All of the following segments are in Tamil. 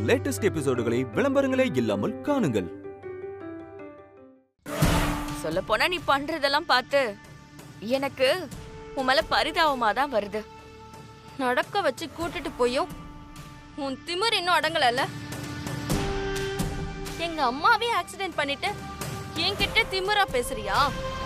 லேட்டஸ்ட் எபிசோடுகளை விளம்பரங்களே இல்லாமல் காணுங்கள் சொல்ல போனா நீ பண்றதெல்லாம் பார்த்து எனக்கு உன் மேல பரிதாபமா தான் வருது நடக்க வச்சு கூட்டிட்டு போயும் உன் திமிர் இன்னும் அடங்கலல்ல எங்க அம்மாவே ஆக்சிடென்ட் பண்ணிட்டு என்கிட்ட திமிரா பேசுறியா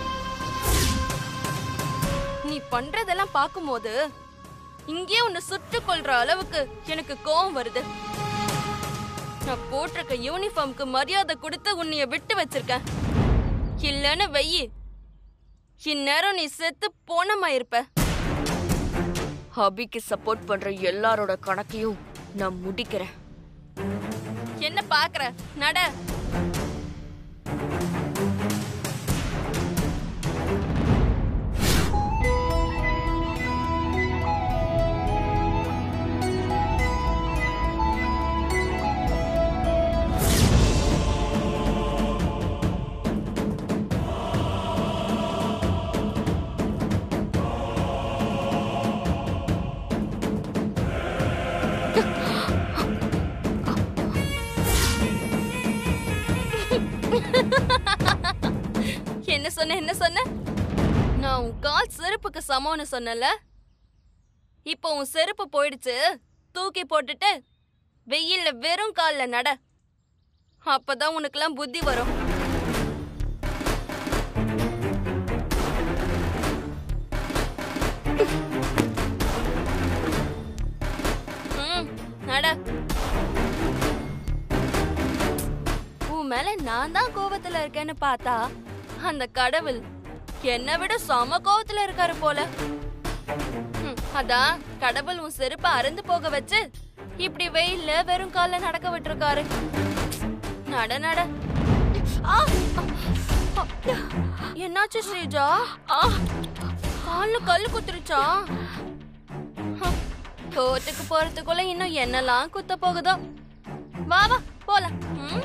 நீ பண்றதெல்லாம் பார்க்கும்போது இங்கே உன்னை சுட்டு கொல்ற அளவுக்கு எனக்கு கோவம் வருது நான் போட்டிருக்க யூனிஃபார்ம்க்கு மரியாதை கொடுத்து உன்னைய விட்டு வச்சிருக்கேன் இல்லன்னு வெயி இந்நேரம் நீ செத்து போனமா இருப்ப ஹபிக்கு சப்போர்ட் பண்ற எல்லாரோட கணக்கையும் நான் முடிக்கிறேன் என்ன பாக்குற நட என்ன சொன்ன என்ன சொன்ன நான் உன் கால் செருப்புக்கு சமம்னு சொன்னல இப்போ உன் செருப்பு போயிடுச்சு தூக்கி போட்டுட்டு வெயில்ல வெறும் கால்ல நட அப்பதான் உனக்கெல்லாம் புத்தி வரும் ம், நட உன் மேல நான் தான் கோபத்துல இருக்கேன்னு பார்த்தா அந்த கடவுள் என்னை விட சம கோவத்துல இருக்காரு போல ம், அதான் கடவுள் உன் செருப்பை அறுந்து போக வச்சு இப்படி வெயில்ல வெறும் கால்ல நடக்க விட்டுருக்காரு நட நட ஆ! ஆ! என்னாச்சு ஸ்ரீஜா ஆ! கால்ல கல்லு குத்துருச்சா ஹம், கோர்ட்டுக்கு போறதுக்குள்ள இன்னும் என்னெல்லாம் குத்த போகுதோ வா வா போலாம் ம்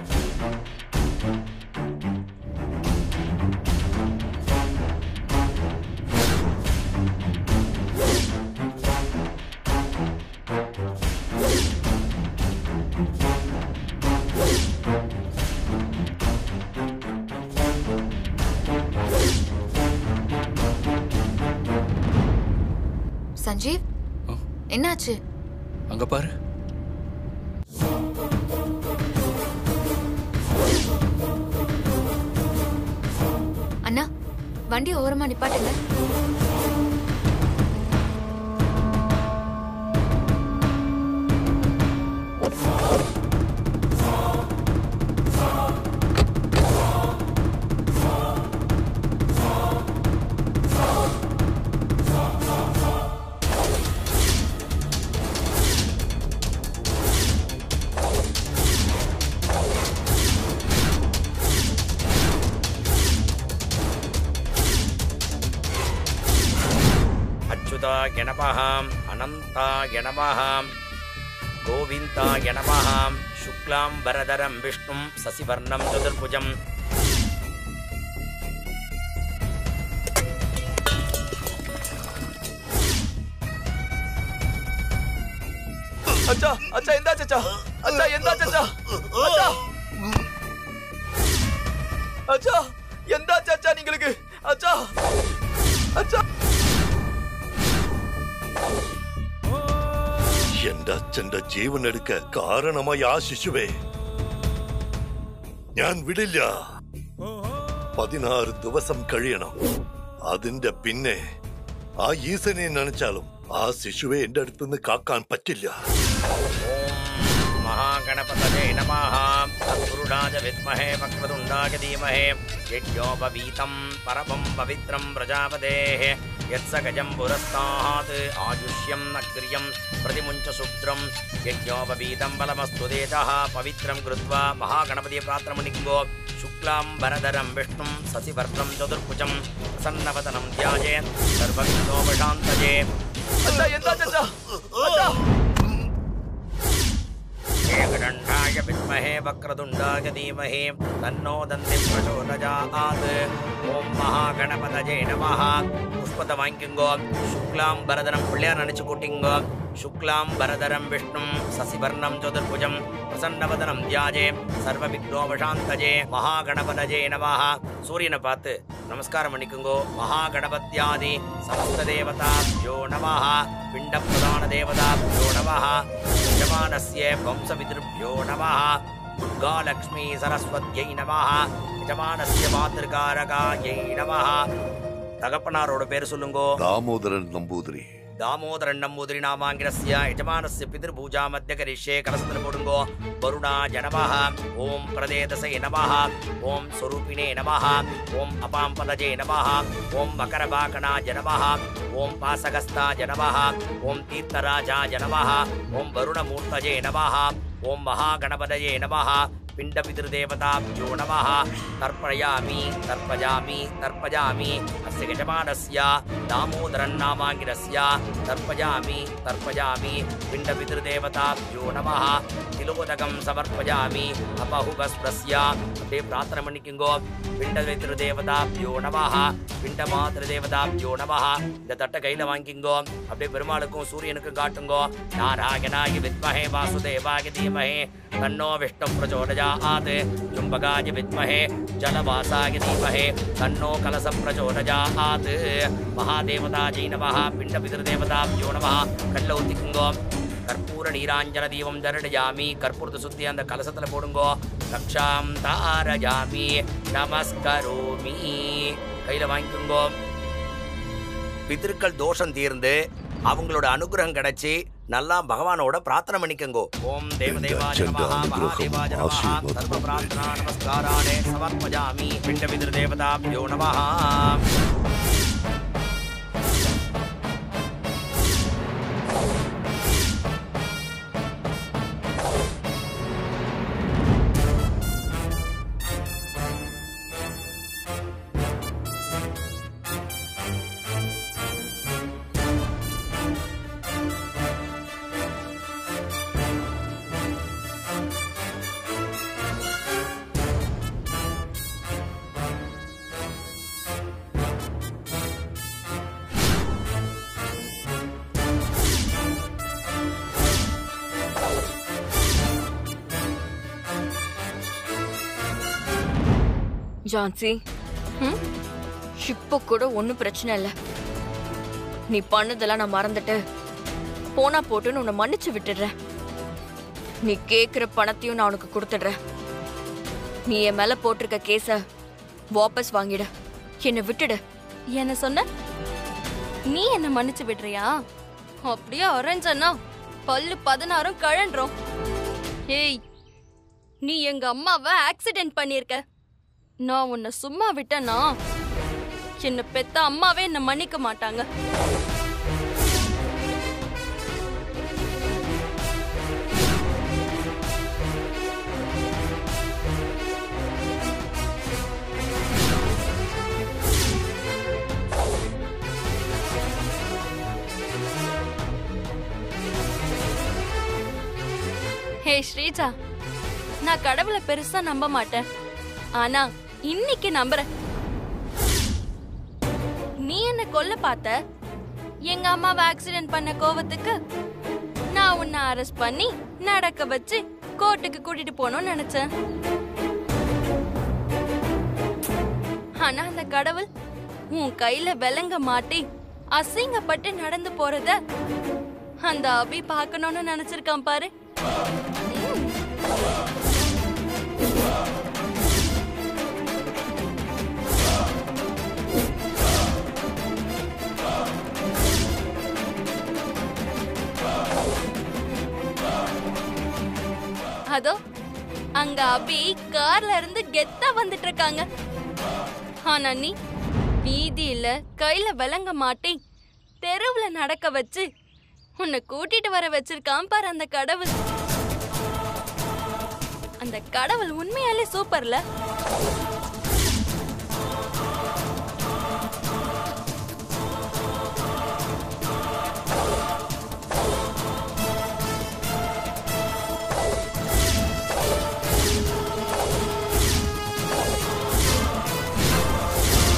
சஞ்சீவ் என்னாச்சு அங்க பாரு அண்ணா வண்டி ஓரமா நிப்பாட்டுங்க अच्युताय नमः अनन्ताय नमः गोविन्दाय नमः शुक्लां वरदरं विष्णुं शशिवर्णं चतुर्भुजम् அச்சா அச்சா எந்தாச்சு அச்சா அச்சா எந்தாச்சு அச்சா அச்சா அச்சா எந்தாச்சு அச்சா நீங்களுக்கு அச்சா அச்சா എന്റെ അച്ഛന്റെ ജീവൻ എടുക്ക കാരണമായി ആ ശിശുവേ ഞാൻ വിടില്ല പതിനാറ് ദിവസം കഴിയണം അതിന്റെ പിന്നെ ആ ഈസനെ നനച്ചാലും ആ ശിശുവെ എന്റെ അടുത്തുനിന്ന് കാക്കാൻ പറ്റില്ല ॐ महागणपतये नमः तत्पुरुषाय विद्महे वक्रतुण्डाय धीमहि यज्ञोपवीतं परमं पवित्रं प्रजापतेः यत्सगजं पुरस्तात् आयुष्यं नक्रियं प्रतिमुञ्च शुद्रं यज्ञोपवीतं बलमस्तु देतः पवित्रं कृत्वा महागणपतिप्रात्रमणिङ्गो शुक्लां वरदरं विष्णुं शशिवर्णं चतुर्भुजं प्रसन्नवदनं ध्याये सर्वविघ्नोपशान्तये அச்சா எந்தாச்சு அச்சா அச்சா एकदण्डाय विद्महे वक्रतुण्डाय धीमहि तन्नो दन्ति प्रचोदयात् ஓம் மகாகணபதஜே நமஹ புஷ்பத்தை வாங்கிக்கோங்க சுக்லாம் பரதனம் பிள்ளையார் நினைச்சு கூட்டிங்கோ शुक्लां वरदरं विष्णुं ससिवर्णं चतुर्भुजं प्रसन्नवदनं ध्याजे சர்வவிக்னோபசாந்தஜே மகாகணபதஜே நமஹ சூரியனை பார்த்து நமஸ்காரம் பண்ணிக்குங்கோ மகாகணபத்யாதி சமஸ்த தேவதாப்யோ நமஹ பிண்ட பிரதான தேவதாப்யோ நமஹ யஜமானஸ்ய வம்சவிதிருப்யோ நமஹ துர்கா லக்ஷ்மி சரஸ்வத்யை நமஹ யஜமானஸ்ய மாத்திருக்காரகாயை நமஹ தகப்பனாரோட பேர் சொல்லுங்கோ தாமோதரன் நம்பூதிரி தாமோதரன் நம்பூதிரி நாமாங்கிரஸ்ய யஜமானஸ்ய பிதிர்பூஜா மத்திய கரிஷ்யே கலசத்தில் போடுங்கோ வருணா ஜனமஹ ஓம் பிரதேதசே நமஹ ஓம் ஸ்வரூபிணே நமஹ ஓம் அபாம்பதஜே நமஹ ஓம் மகரபாகணா ஜனமஹ ஓம் பாசகஸ்தா ஜனமஹ ஓம் தீர்த்தராஜா ஜனமஹ ஓம் வருணமூர்த்தஜே நமஹ ஓம் மகாகணபதயே நமஹ पिण्डपितृदेवताभ्यो नमः तर्पयामि तर्पयामि तर्पयामि अस्य यजमानस्य दामोदरन्नामाङ्गिरस्य तर्पयामि तर्पयामि पिण्डपितृदेवताभ्यो नमः तिलोदकं समर्पयामि अपहुभस्प्रस्य அப்படியே பிரார்த்தனை பண்ணிக்குங்கோ பிண்டபித்ருதேவதாபியோ நமஹ பிண்டமாத்திருதேவதாபியோ நமஹ இந்த தட்டை கையில வாங்கிங்கோ அப்படியே பெருமாளுக்கும் சூரியனுக்கும் காட்டுங்கோ நாராயணாய வித்மஹே வாசுதேவாய தீமஹே தன்னோ விஷ்ணு பிரச்சோதயாத் ஜும்பகாய வித்மஹே ஜலவாசாய தீமஹே தன்னோ கலச பிரச்சோதயாத் மகாதேவதாஜை நமஹ பிண்டபித்ருதேவதாபியோ நமஹ கல்ல ஊத்திக்குங்கோ கற்பூர நீராஞ்சன தீபம் தரடையாமி கற்பூரத்தை சுத்தி அந்த கலசத்துல போடுங்கோ ரக்ஷாம் தாரஜாமி நமஸ்கரோமி கையில வாங்கிக்கோங்கோ பித்திருக்கள் தோஷம் தீர்ந்து அவங்களோட அனுகிரகம் கிடைச்சி நல்லா பகவானோட பிரார்த்தனை பண்ணிக்கங்கோ ஓம் தேவதேவாஜ சென்ற நமஹ அனுகிரகம், மகாதேவாஜ நமஹ ஆசீர்வாதம் சர்வ பிரார்த்தனா நமஸ்காரானே சமர்ப்பஜாமி பிண்ட பிதிரு தேவதாபியோ நமஹ ஜான்சி ம்? இப்போ கூட ஒன்றும் பிரச்சனை இல்லை நீ பண்ணதெல்லாம் நான் மறந்துட்டு போனா போட்டுன்னு உன்னை மன்னிச்சு விட்டுடுறேன் நீ கேட்குற பணத்தையும் நான் உனக்கு கொடுத்துடுறேன் நீ என் மேல போட்டிருக்க கேஸ வாபஸ் வாங்கிடு என்னை விட்டுடு என்ன சொன்ன நீ என்ன மன்னிச்சு விடுறியா அப்படியே அரேஞ்சன்னா பல்லு பதினாறும் கழன்றோம் ஏய் நீ எங்க அம்மாவை ஆக்சிடென்ட் பண்ணிருக்க நான் உன்னை சும்மா விட்டேனா என்ன பெத்த அம்மாவே என்ன மன்னிக்க மாட்டாங்க ஹே ஸ்ரீஜா நான் கடவுளை பெருசா நம்ப மாட்டேன் ஆனா இன்னைக்கு நம்புறேன் நீ என்ன கொல்ல பார்த்த எங்க அம்மாவை ஆக்சிடென்ட் பண்ண கோவத்துக்கு நான் உன்னை அரெஸ்ட் பண்ணி நடக்க வச்சு கோர்ட்டுக்கு கூட்டிட்டு போகணும்னு நினைச்சேன் ஆனா அந்த கடவுள் உன் கையில விலங்க மாட்டி அசிங்கப்பட்டு நடந்து போறத அந்த அபி பார்க்கணும்னு நினைச்சிருக்கான் பாரு அதோ அங்க அபி கார்ல இருந்து கெத்தா வந்துட்டு இருக்காங்க ஆனா நீ வீதியில கையில விலங்க மாட்டி தெருவுல நடக்க வச்சு உன்னை கூட்டிட்டு வர வச்சிருக்கான் பாரு அந்த கடவுள் அந்த கடவுள் உண்மையாலே சூப்பர்ல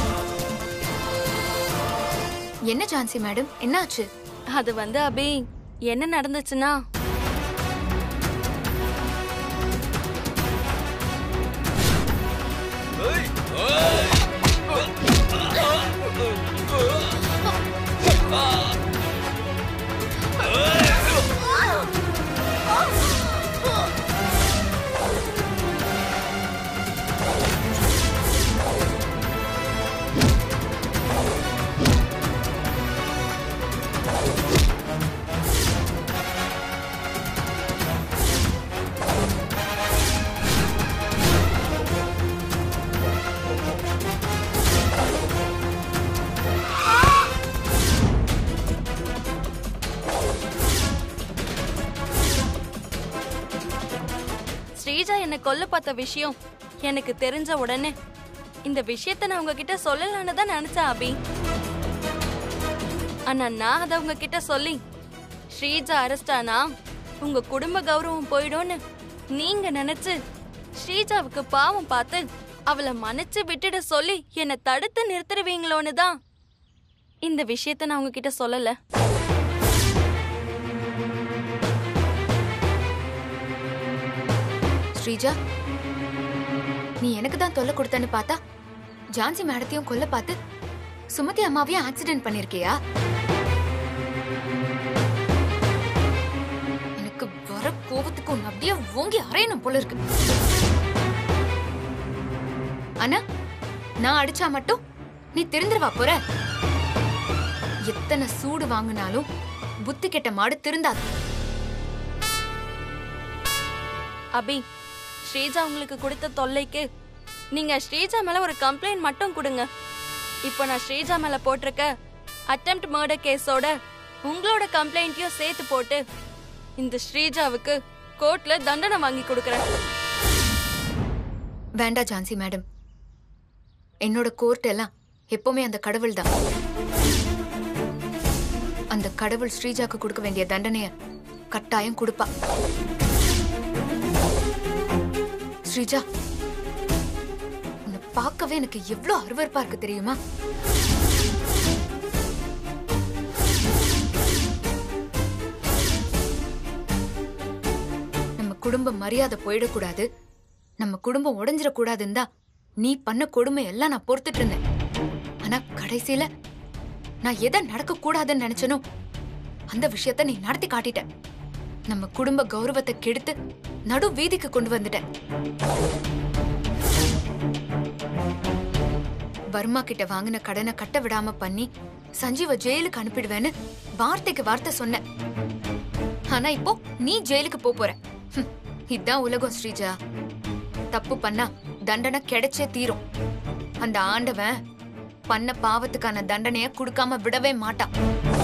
என்ன ஜான்சி மேடம் என்னாச்சு அது வந்து அபி என்ன நடந்துச்சுன்னா ஸ்ரீஜா என்னை கொல்ல பார்த்த விஷயம் எனக்கு தெரிஞ்ச உடனே இந்த விஷயத்த நான் உங்ககிட்ட சொல்லலான்னு தான் நினைச்சேன் அபி ஆனா நான் அதை உங்ககிட்ட சொல்லி ஸ்ரீஜா அரெஸ்ட் ஆனா உங்க குடும்ப கௌரவம் போயிடும்னு நீங்க நினைச்சு ஸ்ரீஜாவுக்கு பாவம் பார்த்து அவளை மன்னிச்சு விட்டுட சொல்லி என்னை தடுத்து நிறுத்துருவீங்களோன்னு தான் இந்த விஷயத்த நான் உங்ககிட்ட சொல்லல ஸ்ரீஜா நீ எனக்கு தான் தொல்லை கொடுத்தன்னு பார்த்தா ஜான்சி மேடத்தையும் கொல்ல பார்த்து சுமதி அம்மாவையும் ஆக்சிடென்ட் பண்ணிருக்கியா எனக்கு வர கோபத்துக்கு உன்னை அப்படியே ஓங்கி அரையணும் போல இருக்கு ஆனா நான் அடிச்சா மட்டும் நீ திருந்துருவா போற எத்தனை சூடு வாங்கினாலும் புத்தி கெட்ட மாடு திருந்தாது அபி ஸ்ரீஜா உங்களுக்கு கொடுத்த தொல்லைக்கு நீங்க ஸ்ரீஜா மேல ஒரு கம்ப்ளைண்ட் மட்டும் கொடுங்க இப்போ நான் ஸ்ரீஜா மேல போட்டிருக்க அட்டெம்ப்ட் மர்டர் கேஸோட உங்களோட கம்ப்ளைண்ட்டையும் சேர்த்து போட்டு இந்த ஸ்ரீஜாவுக்கு கோர்ட்ல தண்டனை வாங்கி கொடுக்கறேன் வேண்டாம் ஜான்சி மேடம் என்னோட கோர்ட் எல்லாம் எப்பவுமே அந்த கடவுள் தான் அந்த கடவுள் ஸ்ரீஜாக்கு கொடுக்க வேண்டிய தண்டனைய கட்டாயம் கொடுப்பா ஸ்ரீஜா உன்னை பார்க்கவே எனக்கு எவ்வளவு அருவருப்பா இருக்கு தெரியுமா நம்ம குடும்ப மரியாதை போயிடக்கூடாது நம்ம குடும்பம் உடைஞ்சிடக்கூடாதுன்னு தான் நீ பண்ண கொடுமை எல்லாம் நான் பொறுத்துட்டு இருந்தேன் ஆனா கடைசியில நான் எதை நடக்க கூடாதுன்னு நினைச்சனோ அந்த விஷயத்த நீ நடத்தி காட்டிட்ட நம்ம குடும்ப கௌரவத்தை கெடுத்து நடு வீதிக்கு கொண்டு வந்துட்ட வர்மா கிட்ட வாங்கின கடனை கட்ட விடாம பண்ணி சஞ்சீவ ஜெயிலுக்கு அனுப்பிடுவேன்னு வார்த்தைக்கு வார்த்தை சொன்னேன் ஆனா இப்போ நீ ஜெயிலுக்கு போப் போற ஹம், இதான் உலகம் ஸ்ரீஜா தப்பு பண்ணா தண்டனை கிடைச்சே தீரும் அந்த ஆண்டவன் பண்ண பாவத்துக்கான தண்டனைய கொடுக்காம விடவே மாட்டான்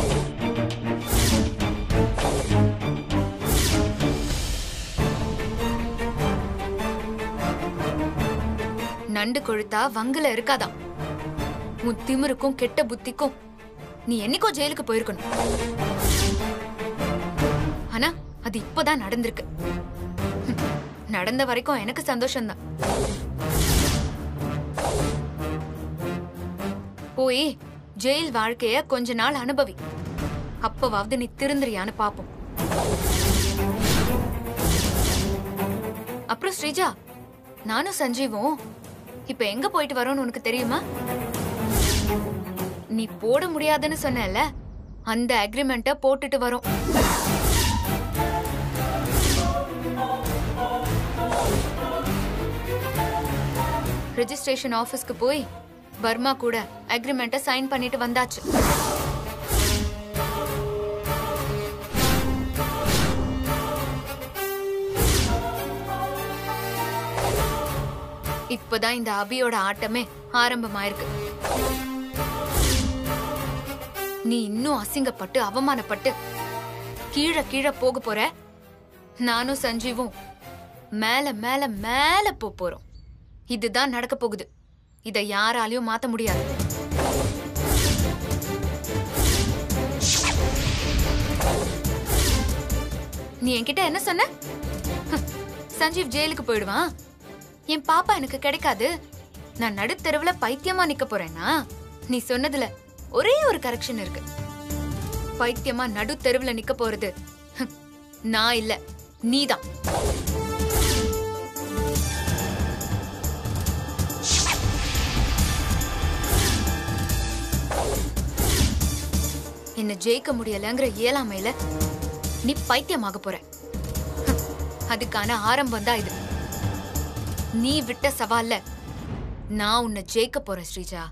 நண்டு கொழுத்தா வங்குல இருக்காதாம் உன் திமிருக்கும் கெட்ட புத்திக்கும் நீ என்னைக்கோ ஜெயிலுக்கு போயிருக்கணும் ஆனா அது இப்பதான் நடந்திருக்கு ஹம், நடந்த வரைக்கும் எனக்கு சந்தோஷம்தான் போய் ஜெயில் வாழ்க்கைய கொஞ்ச நாள் அனுபவி அப்பவாவது நீ திருந்துறியான்னு பாப்போம் அப்புறம் ஸ்ரீஜா நானும் சஞ்சீவும் இப்ப எங்க போயிட்டு வரோம்னு உனக்கு தெரியுமா நீ போட முடியாதுன்னு சொன்னல அந்த அக்ரிமெண்ட்ட போட்டுட்டு வரோம் ரெஜிஸ்ட்ரேஷன் ஆபீஸ்க்கு போய் வர்மா கூட அக்ரிமெண்ட்ட சைன் பண்ணிட்டு வந்தாச்சு இப்பதான் இந்த அபியோட ஆட்டமே ஆரம்பமாயிருக்கு நீ இன்னும் அசிங்கப்பட்டு அவமானப்பட்டு கீழே கீழே போக போற நானும் சஞ்சீவும் மேல மேல மேல போப் போறோம் இதுதான் நடக்க போகுது இதை யாராலையும் மாத்த முடியாது நீ என்கிட்ட என்ன சொன்ன ஹ், சஞ்சீவ் ஜெயிலுக்கு போயிடுவான் என் பாப்பா எனக்கு கிடைக்காது நான் நடுத்தெருவுல பைத்தியமா நிக்க போறேனா நீ சொன்னதுல ஒரே ஒரு கரெக்ஷன் இருக்கு பைத்தியமா நடு தெருவுல நிக்க போறது ஹம், நான் இல்ல நீதான் என்ன ஜெயிக்க முடியலங்கிற இயலாமையில நீ பைத்தியமாக போற ஹம், அதுக்கான ஆரம்பம் தான் இது நீ விட்ட சவால்ல நான் உன்னை ஜெயிக்க போறேன் ஸ்ரீஜா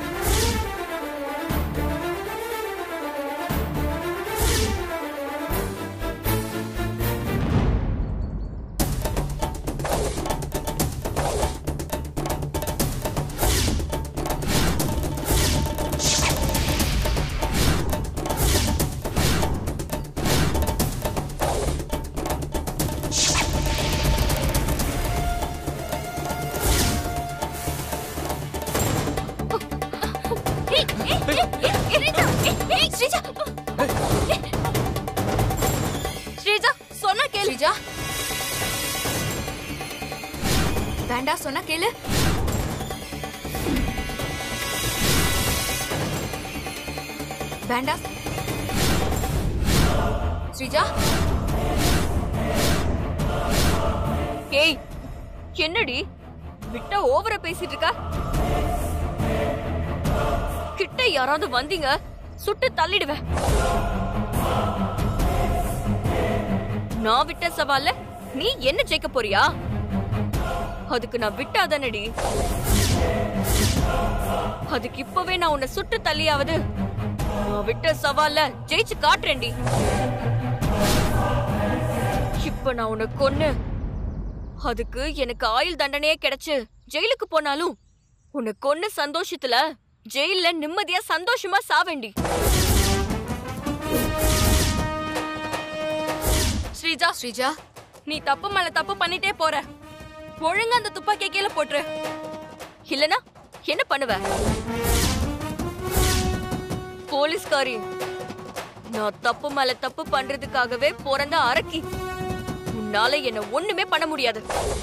ஸ்ரீஜா சொன்னா கேளு ஸ்ரீஜா வேண்டாம் சொன்னா கேளு வேண்டாம் ஸ்ரீஜா ஏய் என்னடி விட்டா ஓவரா பேசிட்டு இருக்கா கிட்ட யாராவது வந்தீங்க சுட்டு தள்ளிடுவேன் நான் விட்ட சவால்ல நீ என்ன ஜெயிக்க போறியா அதுக்கு நான் விட்டாதானடி அதுக்கு இப்பவே நான் உன்னை சுட்டு தள்ளியாவது நான் விட்ட சவால்ல ஜெயிச்சு காட்டுறேன்டி இப்ப நான் உன்னை கொன்னு அதுக்கு எனக்கு ஆயுள் தண்டனையே கிடைச்சு ஜெயிலுக்கு போனாலும் உன்னை கொன்ன சந்தோஷத்துல ஜெயில்ல நிம்மதியா சந்தோஷமா சாவேண்டி ஸ்ரீஜா ஸ்ரீஜா நீ தப்பு மேல தப்பு பண்ணிட்டே போற ஒழுங்கா அந்த துப்பாக்கிய கீழே போட்டுரு இல்லனா என்ன பண்ணுவ போலீஸ்காரி நான் தப்பு மேல தப்பு பண்றதுக்காகவே பிறந்த அரக்கி உன்னால என்ன ஒண்ணுமே பண்ண முடியாது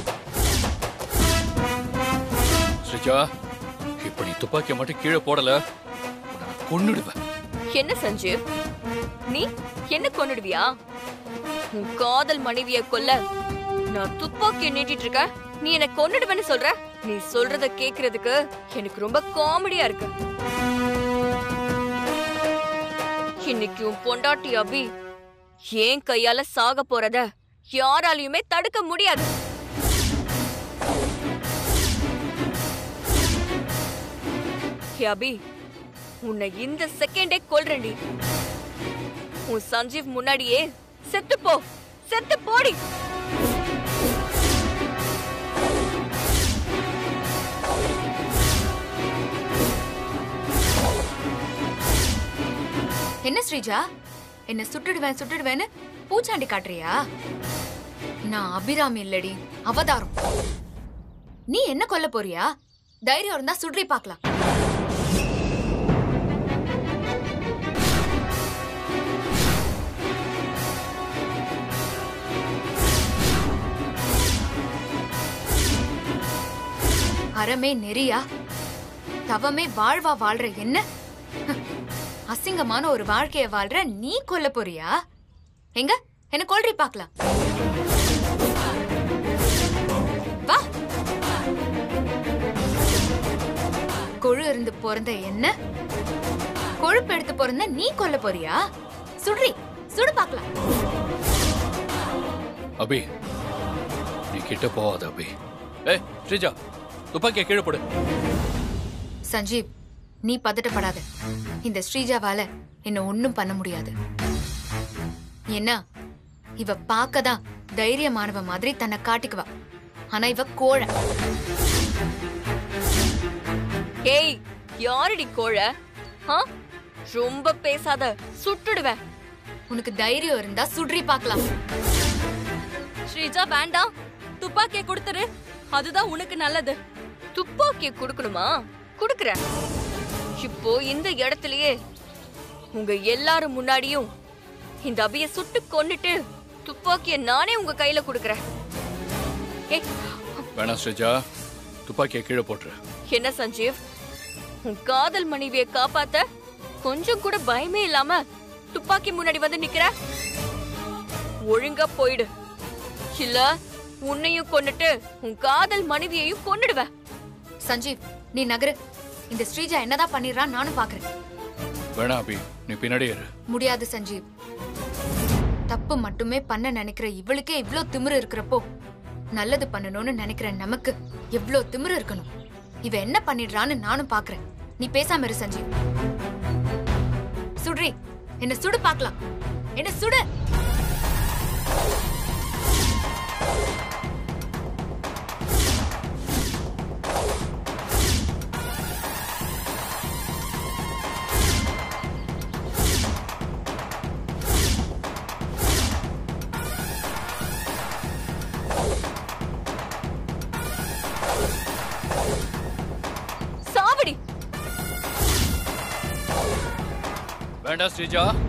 ஸ்ரீஜா இப்ப நீ துப்பாக்கியை மட்டும் கீழே போடல உன்னை நான் கொன்னுடுவேன் என்ன சஞ்சீவ் நீ என்ன கொன்னுடுவியா உன் காதல் மனைவிய கொல்ல நான் துப்பாக்கிய நீட்டிட்டு இருக்க நீ என்ன கொன்னுடுவேன்னு சொல்ற நீ சொல்றத கேக்குறதுக்கு எனக்கு ரொம்ப காமெடியா இருக்கு இன்னைக்கு உன் பொண்டாட்டி அபி ஏன் கையால சாக போறத யாராலையுமே தடுக்க முடியாது ஹே அபி உன்னை இந்த செகண்டே கொல்றேன்டி உன் சஞ்சீவ் முன்னாடியே செத்து போ செத்து போடி என்ன ஸ்ரீஜா என்ன சுட்டுடுவேன் சுட்டுடுவேன்னு பூச்சாண்டி காட்டுறியா நான் அபிராமி இல்லடி அவதாரம் நீ என்ன கொல்ல போறியா தைரியம் இருந்தா சுற்றி பார்க்கலாம் அறமே நெறியா தவமே வாழ்வா வாழ்ற என்ன அசிங்கமான ஒரு வாழ்க்கைய வாழ்ற நீ கொல்ல போறியா எங்க என்ன கொல்றி பார்க்கலாம் வா கொழு இருந்து பிறந்த என்ன கொழுப்பு எடுத்து பிறந்த நீ கொல்ல போறியா சுடுறி சுடு பார்க்கலாம் அபி நீ கிட்ட போகாத அபி ஏய் ஸ்ரீஜா துப்பாக்கியை கீழே போடு சஞ்சீவ் நீ பதட்டப்படாத இந்த ஸ்ரீஜாவால என்ன ஒண்ணும் பண்ண முடியாது என்ன இவ பார்க்கதான் தைரியமானவ மாதிரி தன்னை காட்டிக்குவா ஆனா இவ கோழை ஏய் யாரடி கோழ ஆ? ரொம்ப பேசாத சுட்டுடுவேன் உனக்கு தைரியம் இருந்தா சுடுறி பார்க்கலாம் ஸ்ரீஜா வேண்டாம் துப்பாக்கிய கொடுத்துரு அதுதான் உனக்கு நல்லது துப்பாக்கிய கொடுக்கணுமா குடுக்குறேன் இப்போ இந்த இடத்துலயே உங்க எல்லாரும் முன்னாடியும் இந்த அபிய சுட்டு கொன்னுட்டு துப்பாக்கிய நானே உங்க கையில கொடுக்கறேன் ஏய் வேணாம் ஸ்ரீஜா துப்பாக்கியை கீழே போட்டுரு என்ன சஞ்சீவ் உன் காதல் மனைவியை காப்பாத்த கொஞ்சம் கூட பயமே இல்லாம துப்பாக்கி முன்னாடி வந்து நிக்கிற ஒழுங்கா போயிடு இல்ல உன்னையும் கொன்னுட்டு உன் காதல் மனைவியையும் கொன்னுடுவேன் சஞ்சீவ் நீ நகரு இந்த ஸ்ரீஜா என்னதான் பண்ணிடுறா நானும் பாக்குறேன் வேணாம் அபி நீ பின்னாடியே இரு முடியாது சஞ்சீவ் தப்பு மட்டுமே பண்ண நினைக்கிற இவளுக்கே இவ்ளோ திமிரு இருக்கிறப்போ நல்லது பண்ணணும்னு நினைக்கிற நமக்கு எவ்ளோ திமிரு இருக்கணும் இவ என்ன பண்ணிடுறான்னு நானும் பாக்குறேன் நீ பேசாம இரு சஞ்சீவ் சுடுறி என்ன சுடு பார்க்கலாம் என்ன சுடு சாவடி வேண்டாம் ஸ்ரீஜா